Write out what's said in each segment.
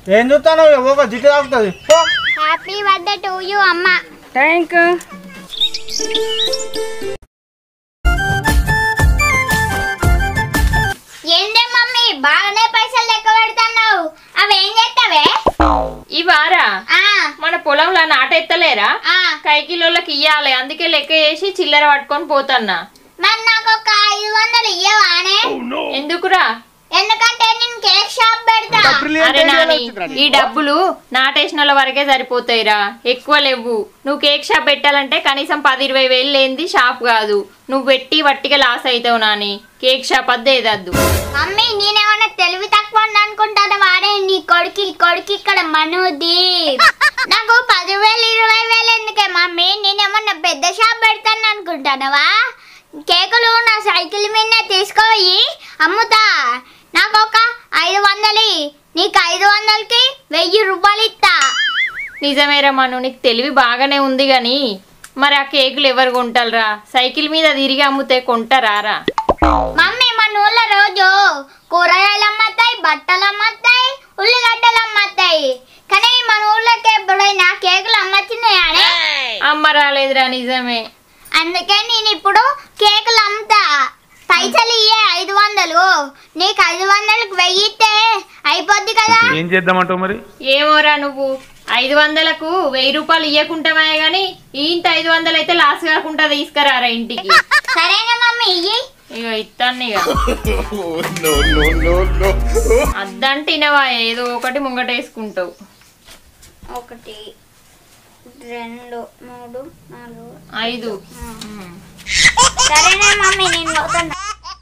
ఏం చూస్తాను ఒక జిట్టు తాగుతుంది పో. హ్యాపీ బర్త్డే టు యూ అమ్మ థ్యాంక్ ఏందే మమ్మీ బాగానే పైసలు లెక్క పెడుతున్నావు అవి ఏం చేస్తావే ఈ వారా ఆ, మన పొలంలో నాటెత్తలేరా ఆ, కైకిలోళ్ళకి ఇయ్యాలి అందుకే లెక్క చేసి చిల్లర పట్టుకొని పోతన్నా మరి నాకు ఒక ఐదు వందలు ఇయ్యవానే ఎందుకురా ఎందుకంటే నేను కేక్ షాప్ పెడతా అరే నాని ఈ డబ్బులు నాటేసిన వాళ్ళ వరకే సరిపోతాయిరా ఎక్కువ లేవు నువ్వు కేక్ షాప్ పెట్టాలంటే కనీసం పది ఇరవై వేలు లేనిది షాప్ కాదు నువ్వు పెట్టి వట్టిగా లాస్ అవుతావు నాని కేక్ షాప్ అద్దే ఏదద్దు మమ్మీ నేనేమన్నా తెలివి తక్కువ అనుకుంటాను వాడే నీ కొడుకు కొడుకు ఇక్కడ మనుది నాకు పదివేలు ఇరవై వేలు ఎందుకే మమ్మీ నేనేమన్నా పెద్ద షాప్ పెడతాను అనుకుంటానవా కేకులు నా సైకిల్ మీద తీసుకుపోయి అమ్ముతా నాకు ఒక ఐదు వందలు ఇయ్యి. నీకు ఐదు వందలకి వెయ్యి రూపాయలు ఇస్తా నిజమేరా మను నీకు తెలివి బాగానే ఉంది గాని మరి ఆ కేకులు ఎవరు కొంటారా సైకిల్ మీద తిరిగి అమ్ముతే కొంటారా మమ్మీ మన ఊళ్ళో రోజు కూరగాయలు అమ్మతాయి బట్టలు అమ్మతాయి ఉల్లిగడ్డలు అమ్మతాయి కానీ మన ఊళ్ళోకి ఎప్పుడైనా కేకులు అమ్మచ్చినాయనే అమ్మ రాలేదురా నిజమే అందుకే నేను ఇప్పుడు కేకులు అమ్ముతా పైసలు ఇయ్యే ఐదు వందలు నీకు ఐదు వందలకు వెయ్యితే అయిపోద్ది కదా ఏం చేద్దామంటావు మరి ఏమోరా నువ్వు ఐదు వందలకు వెయ్యి రూపాయలు ఇవ్వకుంటామే గాని ఇంత ఐదు వందలు అయితే లాస్ కాకుండా తీసుకురారా ఇంటికి సరేనా మమ్మీ ఇయ్యి ఇక ఇస్తాను ఇక అద్దంటినవా ఏదో ఒకటి ముంగటేసుకుంటావు ఒకటి రెండు మూడు నాలుగు ఐదు సరేనా మమ్మీ నేను పోతున్నా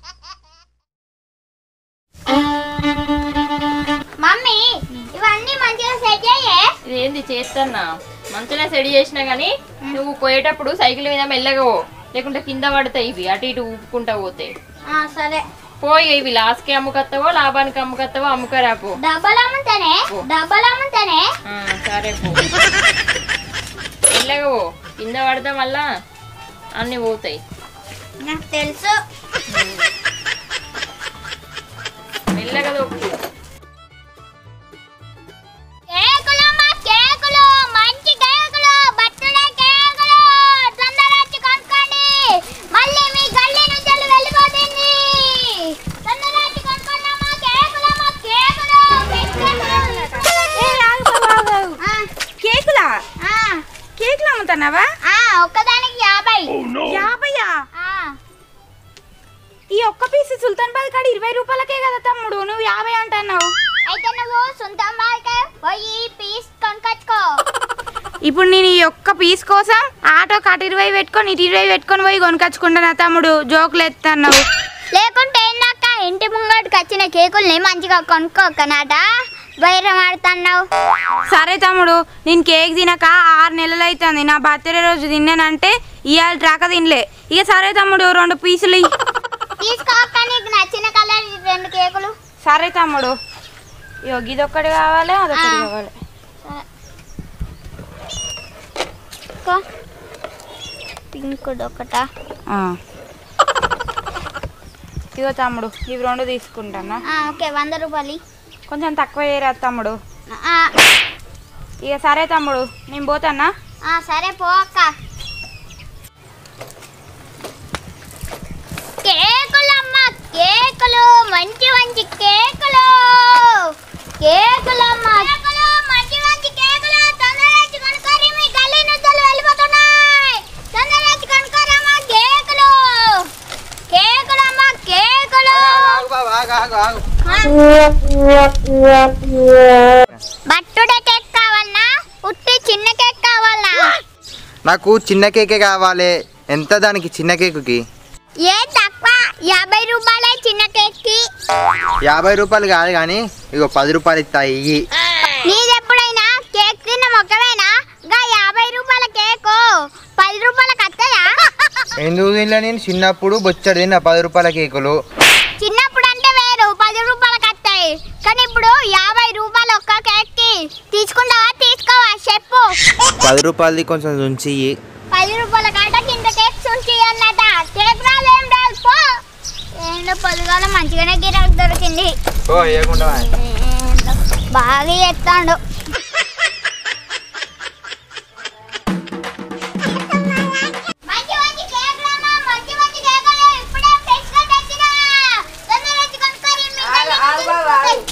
మమ్మీ ఇవన్నీ మంచిగా సెట్ అయ్యే ఇదేంది చేస్తున్నా మంచిగా సెడి చేసినా గానీ నువ్వు పోయేటప్పుడు సైకిల్ మీద మెల్లగా పో లేకుంటే కింద పడతాయి ఇవి అటు ఇటు ఊపుకుంటా పోతే ఆ, సరే పోయి ఇవి లాస్ట్కి అమ్ముకత్తావో లాభానికి అమ్ముకత్తావో అమ్ముకరా పో డబ్బలు అమ్ముతానే డబ్బలు అమ్ముతానే ఆ, సరే పో మెల్లగా పో కింద పడతా మళ్ళా అన్ని పోతాయి నాకు తెలుసు మెల్లగా దొక్కు కేకులమ్మా కేకులు మంచి కేకులు బర్త్డే కేకులు తొందరగా వచ్చి కొనుక్కోండి మళ్ళీ మీ గల్లీ నుంచి వెళ్ళిపోతుంది తొందరగా వచ్చి కొనుక్కోండమ్మా కేకులమ్మా కేకులు ఆ, కేకులా ఆ, కేకులు అమ్ముతున్నావా ఆ, ఒక్కదానికి యాభై యాభయ్యా ఆ, ఈ ఒక్క పీస్ సుల్తాన్ బాద్ కాడ ఇరవై రూపాయలకే కదా తమ్ముడు నువ్వు యాభై అంటున్నావు అయితే నువ్వు సొంతం బాగా పోయి పీస్ కొనుక్కొచ్చుకో ఇప్పుడు నేను ఈ ఒక్క పీస్ కోసం ఆటో కట ఇరవై పెట్టుకొని ఇటు ఇరవై పెట్టుకొని పోయి కొనుకొచ్చుకుంటాను తమ్ముడు జోకులు ఎత్తన్నావు లేకుంటే ఏందక్క ఇంటి ముంగటికి వచ్చిన కేకుల్ని మంచిగా కొనుక్కోకనాట బైరం ఆడుతున్నావు సరే తమ్ముడు నేను కేక్ తినక ఆరు నెలలు అవుతుంది నా బర్త్డే రోజు తిన్నానంటే ఇవాళ రాక తినలే ఇక సరే తమ్ముడు రెండు పీసులు ఇయ్యి. తీసుకోక నీకు నచ్చిన కలర్ రెండు కేకులు సరే తమ్ముడు ఇగో ఇదొక్కటి కావాలి అదొకటి ఆ. కావాలి తీసుకో. పింక్ ఒకటా ఆ. ఇగో తమ్ముడు ఇవి రెండు తీసుకుంటానా ఆ, ఓకే వంద రూపాయలు కొంచెం తక్కువ చేయరా తమ్ముడు ఆ, ఇక సరే తమ్ముడు నేను పోతానా ఆ, సరే పో అక్క కేకులమ్మ కేకులు మంచి మంచి కేకులు కేకులమ్మ కేకులు మంచి మంచి కేకులు తొందరగా వచ్చి కొనుక్కోరి మీ గల్లీ నుంచి వెళ్ళిపోతున్నాయి తొందరగా వచ్చి కొనుక్కోరమ్మా కేకులు కేకులమ్మ కేకులు బట్టుడే కేక్ కావాలనా ఉట్టి చిన్న కేక్ కావాలనా నాకు చిన్న కేకే కావాలి ఎంత దానికి చిన్న కేకుకి ఏ తక్కువ యాభై రూపాయలే చిన్న కేక్ కి యాభై రూపాయలు కాదు కానీ ఇగో పది రూపాయలు ఇస్తాయి ఇయ్యి నీది ఎప్పుడైనా కేక్ తిన్న మొక్కమేనా గా యాభై రూపాయల కేకు పది రూపాయలకి వస్తుందా ఎందుకు తినలే నేను చిన్నప్పుడు బొచ్చడు తిన్న పది రూపాయల కేకులు చిన్నప్పుడు అంటే వేరు పది రూపాయలకి వస్తాయి కానీ ఇప్పుడు యాభై రూపాయలు ఒక్క కేక్ కి తీసుకుంటావా తీసుకోవా చెప్పు పది రూపాయలది కొంచెం ఉంచి ఇయ్యి. పది రూపాయల కాట కింద కేక్ ఉంచి అన్నట కేక్ రాదు ఏం రాదు పో ఏంటో పొద్దుగాల మంచిగానే గిరాకు దొరికింది ఓ ఇవ్వకుండా ఏందో. బాగా చేస్తాడు మంచి మంచి కేకులమ్మా, మంచి మంచి కేకులు. ఇప్పుడే fresh గా తెచ్చినా. తొందరగా వచ్చి కొనుక్కోరి, మీ ఆగు, ఆగు బావ, ఆగు.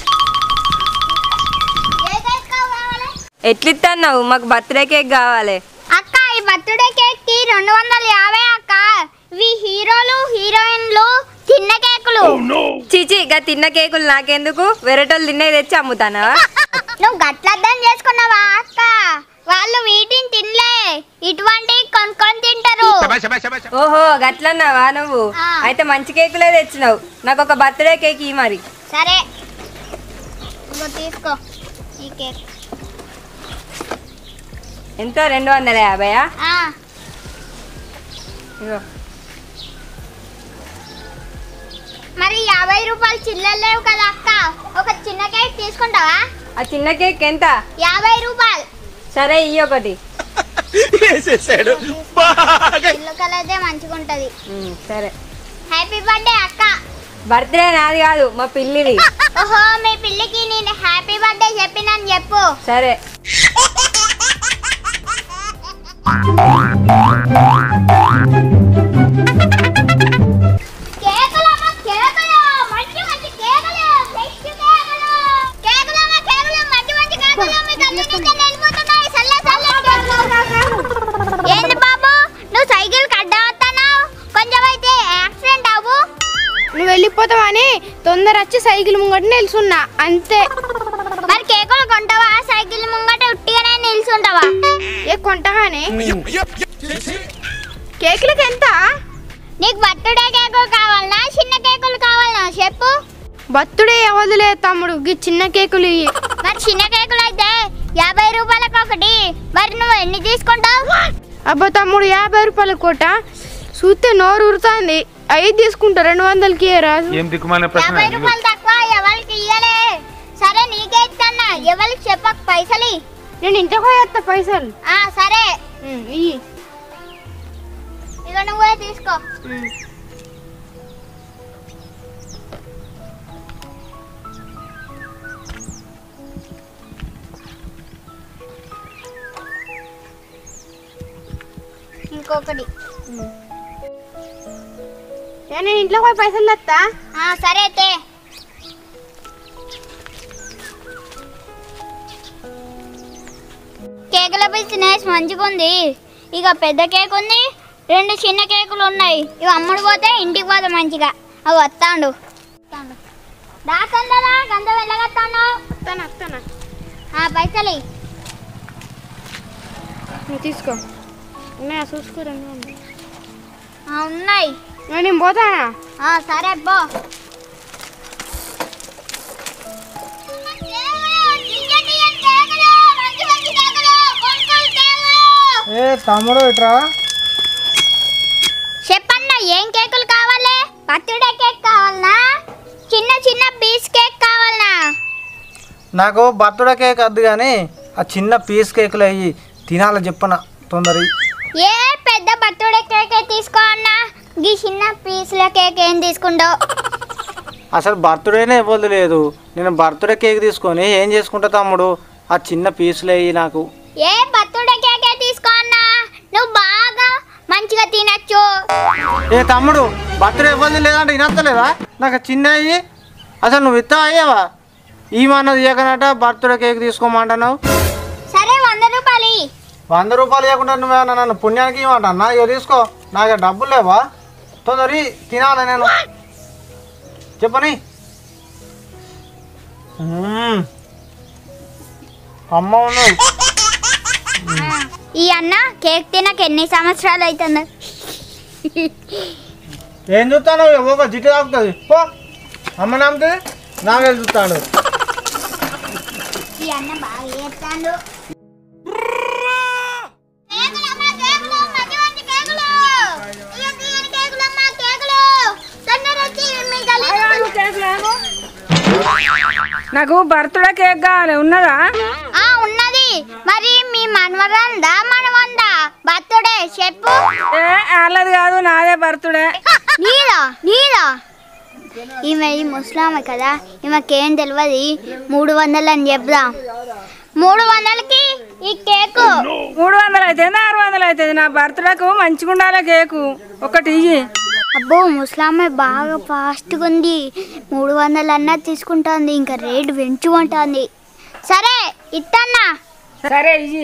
ఏ కేక్ కావాలి? ఎట్లిత్తన్నావు మాకు బర్త్డే కేక్ కావాలి అక్క ఈ బర్త్డే కేక్ కి రెండు వందల యాభై అక్క ఇవి హీరోలు హీరోయిన్లు చిన్న కేకులు చిచి ఇక తిన్న కేకులు నాకెందుకు వెరటోళ్ళు తిన్నవి తెచ్చి అమ్ముతానా నువ్వు గట్లర్థం చేసుకున్నావా అక్క వాళ్ళు వీటిని తినలే ఇటువంటి కొనుక్కొని తింటారు ఓహో గట్లన్నావా నువ్వు ఆ. అయితే మంచి కేకులే తెచ్చినావు నాకు ఒక బర్త్డే కేక్ ఈ మరి సరే ఇగో తీసుకో ఈ కేక్ ఎంతో రెండు వందల యాభైయా ఆ, ఇగో మరి యాభై రూపాయలు చిల్లర లేవు కదా అక్క ఒక చిన్న కేక్ తీసుకుంటావా ఆ చిన్న కేక్ ఎంత యాభై రూపాయలు సరే ఇయ్యి ఒకటి ఇల్లు కలైతే మంచిగా ఉంటది ఉమ్, సరే హ్యాపీ బర్త్డే అక్క బర్త్డే నాది కాదు మా పిల్లిది ఓహో మీ పిల్లికి నేను హ్యాపీ బర్త్డే చెప్పినని చెప్పు సరే కేకులమ్మ కేకులు మంచి మంచి కేకులు ఫ్రెష్ కేకులు కేకులమ్మ కేకులు మంచి మంచి కేకులు మీకు అన్నిటికీ వెళ్ళిపోతున్నాయి సల్ల సల్ల ఏంది బాబు నువ్వు సైకిల్ కడ్డవుతున్నావు కొంచెం అయితే యాక్సిడెంట్ అవ్వు నువ్వు వెళ్ళిపోతావని తొందర వచ్చి సైకిల్ ముంగట నిల్చున్నా అంతే మరి కేకులు కొంటావా సైకిల్ ముంగట ఉట్టిగానే నిల్చుంటావా ఏ కొంటగానే కేకులకి ఎంత నీకు బర్త్డే కేకులు కావాలనా చిన్న కేకులు కావాలనా చెప్పు బర్త్డే వదిలే తమ్ముడు గీ చిన్న కేకులు ఇయ్యి. మరి చిన్న కేకులు అయితే యాభై రూపాయలకు ఒకటి మరి నువ్వు ఎన్ని తీసుకుంటావు అబ్బా తమ్ముడు యాభై రూపాయల కోట చూస్తే నోరు ఉరుతుంది ఐదు తీసుకుంటా రెండు వందలకి రాదు ఏం దిక్కుమాలిన ప్రశ్న యాభై రూపాయలు తక్కువ ఎవరికి ఇయ్యలే సరే నీకే ఇస్తానా ఎవరికి చెప్పక పైసలు ఇయ్యి. నేను ఇంటికి పోయేస్తా పైసలు ఆ సరే ఉమ్, ఇయ్యి ఇక నువ్వే తీసుకో ఉమ్. ఇంకొకటి ఏ, నేను ఇంట్లో పోయి పైసలు తెస్తా ఆ సరే తే కేకుల బిజినెస్ మంచిగా ఉంది ఇక పెద్ద కేక్ ఉంది రెండు చిన్న కేకులు ఉన్నాయి ఇవి అమ్ముడు పోతే ఇంటికి పోతే మంచిగా అవి వస్తాండు దాకందరా గంత వెళ్ళగత్తాను వస్తాను వస్తాను ఆ పైసలు ఇయ్యి. నువ్వు తీసుకో ఉన్నాయా చూసుకో రెండు వందలు. ఆ, ఉన్నాయి మరి నేను పోతానా ఆ సరే పో ఏ తమ్ముడు ఇట్రా చెప్పన్న ఏం కేకులు కావాలి బర్త్డే కేక్ కావాలనా చిన్న చిన్న పీస్ కేక్ కావాలనా నాకు బర్త్డే కేక్ వద్దు కానీ ఆ చిన్న పీస్ కేకులు అయ్యి తినాలి చెప్పన తొందర ఏ పెద్ద బర్త్డే కేక్ తీసుకో అన్నా ఈ చిన్న పీస్ల కేక్ ఏం తీసుకుంటావు అసలు బర్త్డేనే ఇవ్వదు లేదు నేను బర్త్డే కేక్ తీసుకొని ఏం చేసుకుంటా తమ్ముడు ఆ చిన్న పీసులు అయ్యి నాకు ఏ బర్త్డే కేకే తీసుకో అన్నా నువ్వు బాగా మంచిగా తినచ్చు ఏ తమ్ముడు బర్త్డే ఇవ్వదు లేదంటే వినత్తలేదా నాకు చిన్న అయ్యి అసలు నువ్వు ఇస్తా అయ్యావా ఈమన్నది ఇవ్వకనట బర్త్డే కేక్ తీసుకోమంటున్నావు సరే వంద రూపాయలు ఇయ్యి. వంద రూపాయలు ఇవ్వకుండా నువ్వేమన్నా నన్ను పుణ్యానికి ఇవ్వమంటా ఇక తీసుకో నాకు డబ్బులు లేవా తొందరి తినాలి నేను చెప్పని మ్మ్. అమ్మ ఉన్నది ఈ అన్న కేక్ తినక ఎన్ని సంవత్సరాలు అవుతుంది ఏం చూస్తాను ఒక జిట్టు తాగుతుంది పో అమ్మ నమ్ముతుంది నాకే చూస్తాడు ఈ అన్న బాగా చేస్తాడు కేకులమ్మా, కేకులు, మంచి మంచి కేకులు. ఇక తీయని కేకులమ్మా, కేకులు. తొందర వచ్చి మీ గల్లీలో నాకు బర్త్డే కేక్ కావాలి ఉన్నదా ఆ ఉన్నది మరి మీ మనవరందా మనవందా బర్త్డే చెప్పు ఏ వాళ్ళది కాదు నాదే బర్త్డే నీదా నీదా ఈమె ఈ ముస్లామే కదా ఈమెకేం తెలియదు మూడు వందలు అని చెప్దాం మూడు వందలకి ఈ కేకు మూడు వందలు అవుతుంది ఆరు వందలు అవుతుంది నా బర్త్డేకు మంచిగా ఉండాలి కేకు ఒకటి ఇయ్యి అబ్బో ముస్లామే బాగా ఫాస్ట్గా ఉంది మూడు వందలు అన్నా తీసుకుంటుంది ఇంకా రేటు పెంచుకుంటుంది సరే ఇట్టన్నా సరే ఇయ్యి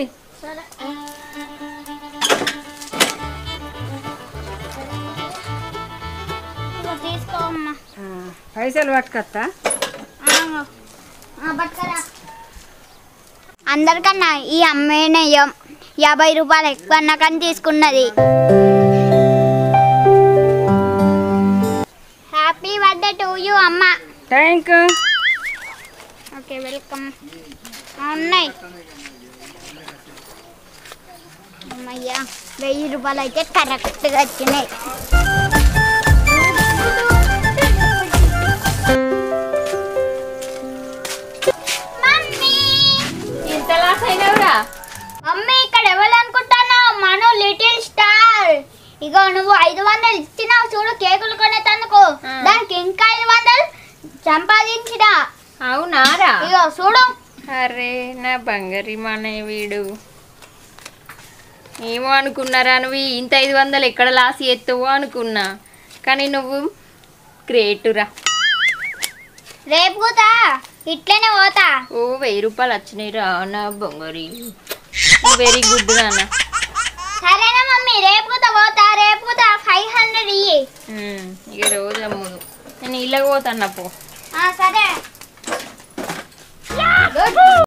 తీసుకో అమ్మా పైసలు పట్టుకొస్తా అందరికన్నా ఈ అమ్మాయినే యా- యాభై రూపాయలు ఎక్కువ అన్నా కానీ తీసుకున్నది హ్యాపీ బర్త్డే టు యూ అమ్మ థ్యాంక్ ఓకే వెల్కమ్ ఉన్నాయి అమ్మయ్యా వెయ్యి రూపాయలు అయితే కరెక్ట్గా వచ్చినాయి మమ్మీ ఇంత లాస్ అయినావురా మమ్మీ ఇక్కడ ఎవరు అనుకుంటున్నావు మను లిటిల్ స్టార్ ఇగో నువ్వు ఐదు వందలు ఇచ్చినావు చూడు కేకులు కొనేటందుకు ఆ. దానికి ఇంకా ఐదు వందలు సంపాదించిన అవునారా ఇగో చూడు అరే నా బంగారి మన వీడు ఏమో అనుకున్నారా నువ్వు ఇంత ఐదు వందలు ఎక్కడ లాస్ ఎత్తువో అనుకున్నా కానీ నువ్వు గ్రేటురా రేపు కూతా ఇట్లనే పోతా ఓ వెయ్యి రూపాయలు వచ్చినాయిరా నా బంగారి వెరీ గుడ్ నాన్న సరేనా మమ్మీ రేపు కూతా పోతా రేపు కూతా ఫైవ్ హండ్రెడ్ ఇయ్యి ఉమ్, ఇక రోజు అమ్ముదు నేను ఇళ్ళకి పోతాను పో ఆ, సరే